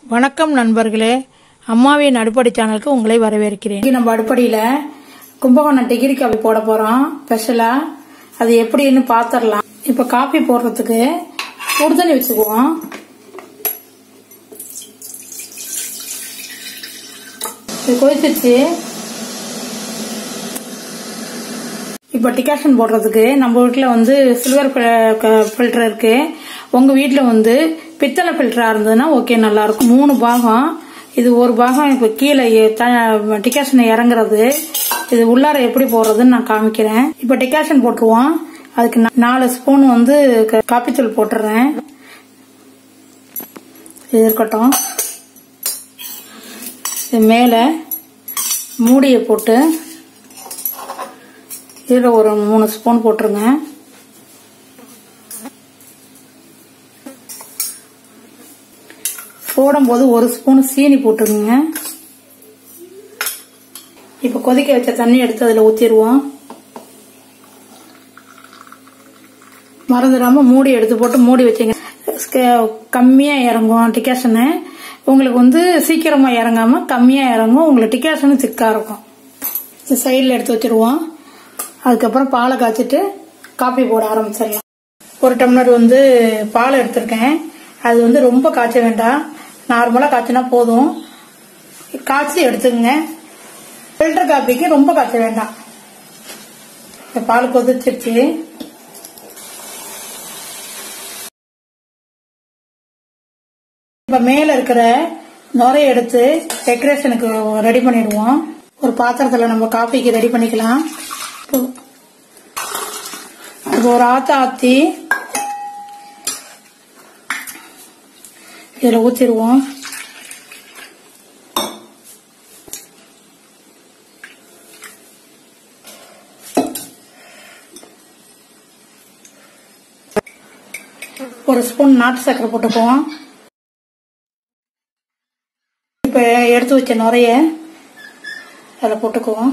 வணக்கம் நண்பர்களே அம்மாவின் அடுப்படி சேனலுக்கு உங்களை வரவேற்கிறேன் இன்னைக்கு நம்ம அடுப்படியில கும்பகோணம் டிகிரி காபி போட போறோம் ஸ்பெஷலா அது எப்படின்னு பாத்திரலாம் இப்ப காபி போடுறதுக்கு சுடு தண்ணி வச்சுக்குவோம் இது கொதிச்சிருச்சு இப்போ டிகாஷன் போடுறதுக்கு நம்ம வீட்டில் வந்து சில்வர் ஃபில்டர் இருக்கு உங்க வீட்டில் வந்து பித்தளை ஃபில்டரா இருந்ததுன்னா ஓகே நல்லா இருக்கும் மூணு பாகம் இது ஒரு பாகம் இப்போ கீழே டிகாஷன் இறங்குறது இது உள்ளார எப்படி போடுறதுன்னு நான் காமிக்கிறேன் இப்போ டிகாஷன் போட்டுருவோம் அதுக்கு நா- நாலு ஸ்பூன் வந்து க- காப்பித்தூள் போட்டுறேன் இது இருக்கட்டும் இது மேலே மூடியை போட்டு இதில் ஒரு மூணு ஸ்பூன் போட்டுருங்க போடும்போது ஒரு ஸ்பூன் சீனி போட்டுருங்க இப்போ கொதிக்க வச்ச தண்ணி எடுத்து அதில் ஊற்றிடுவோம் மறந்துடாம மூடி எடுத்து போட்டு மூடி வச்சுங்க ஸ்க- கம்மியா இறங்கும் டிகாஷனு உங்களுக்கு வந்து சீக்கிரமா இறங்காம கம்மியா இறங்கும் உங்களுக்கு டிகாஷனு திக்கா இருக்கும் சைடில் எடுத்து வச்சிருவோம் அதுக்கப்புறம் பாலை காய்ச்சிட்டு காப்பி போட ஆரம்பிச்சிடலாம் ஒரு டம்ளர் வந்து பால் எடுத்திருக்கேன் அது வந்து ரொம்ப காய்ச்ச வேண்டாம் நார்மலாக காய்ச்சினா போதும் காய்ச்சி எடுத்துக்கங்க ஃபில்டர் காப்பிக்கு ரொம்ப காய்ச்ச வேண்டாம் இப்ப பால் கொதிச்சிருச்சு இப்ப மேல இருக்கிற நுரைய எடுத்து டெக்கரேஷனுக்கு ரெடி பண்ணிடுவோம் ஒரு பாத்திரத்துல நம்ம காஃபிக்கு ரெடி பண்ணிக்கலாம் இப்போ- இப்போ ஒரு ஆத்த ஆத்தி இதுல ஊத்திடுவோம் ஒரு ஸ்பூன் நாட்டு சக்கரை போட்டுக்குவோம் இப்ப எடுத்து வச்ச நுரைய அதில் போட்டுக்குவோம்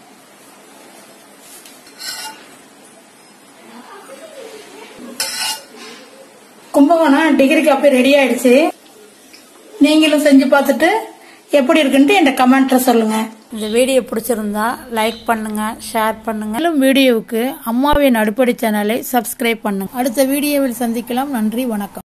கும்பகோணம் டிகிரி காப்பி ரெடி ஆயிடுச்சு நீங்களும் செஞ்சு பார்த்துட்டு எப்படி இருக்குன்ட்டு என் கமெண்ட்ல சொல்லுங்க இந்த வீடியோ பிடிச்சிருந்தா லைக் பண்ணுங்க ஷேர் பண்ணுங்க மேலும் வீடியோவுக்கு அம்மாவின் அடுப்படி சேனலை சப்ஸ்கிரைப் பண்ணுங்க அடுத்த வீடியோவில் சந்திக்கலாம் நன்றி வணக்கம்